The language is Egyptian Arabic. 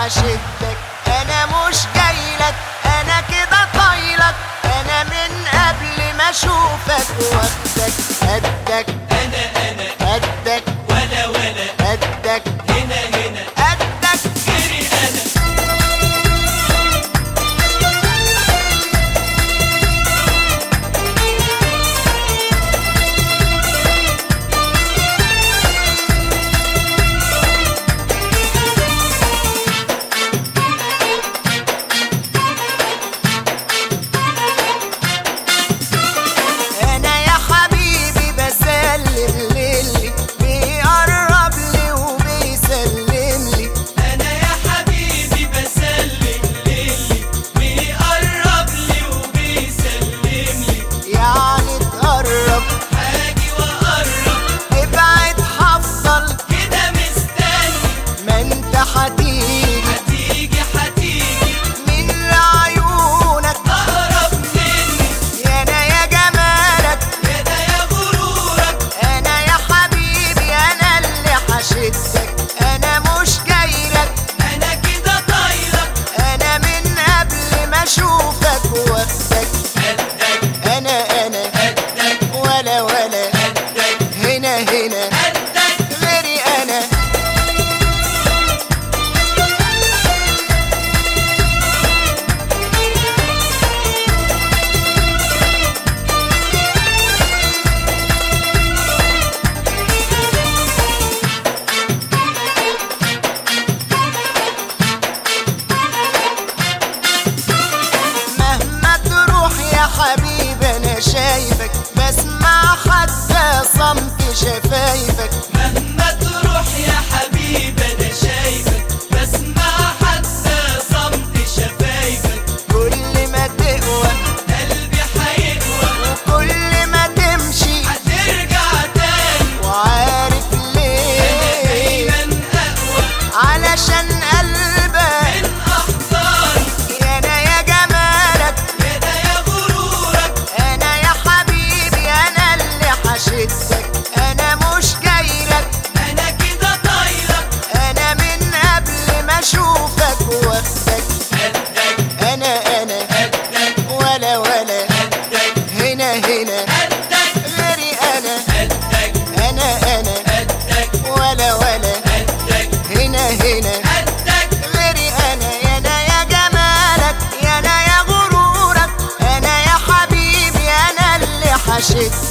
حشدك انا مش جايلك انا كده طايلك انا من قبل ما اشوفك واخدك قدك انا انا قدك ولا ولا قدك هنا هنا قدك غيري انا انا يا حبيبي بسلم للي بيقرب لي وبيسلم لي انا يا حبيبي بسلم للي بيقرب لي وبيسلم لي يعني تقرب هاجي واقرب ابعد هفضل كده مستني ما انت هتيجي هتيجي هتيجي من عيونك اقرب مني يا انا يا جمالك يا ده يا غرورك انا يا حبيبي انا اللي حشدك انا مش جايلك انا كده طايلك انا من قبل ما اشوفك واخدك قدك انا انا قدك ولا ولا قدك هنا هنا قدك غيري انا مهما تروح يا حبيبي انا شايفك بسمع حتى صمت شفايفك مهما تروح يا حبيبي انا شايفك بسمع حتى صمت شفايفك كل ما تقوى قلبي هيقوى وكل ما تمشي هترجع تاني وعارف انا ليه دايما اقوى علشان قلبك من احضاني يا انا يا جمالك يا ده يا غرورك انا يا حبيبي انا اللي حشدك انا مش جايلك انا كده طايلك انا من قبل ما اشوفك واخدك قدك انا انا قدك ولا ولا قدك هنا هنا قدك غيري انا قدك انا انا قدك ولا ولا قدك هنا هنا قدك غيري انا يا انا يا جمالك يا انا يا غرورك انا يا حبيبي انا اللي حشدت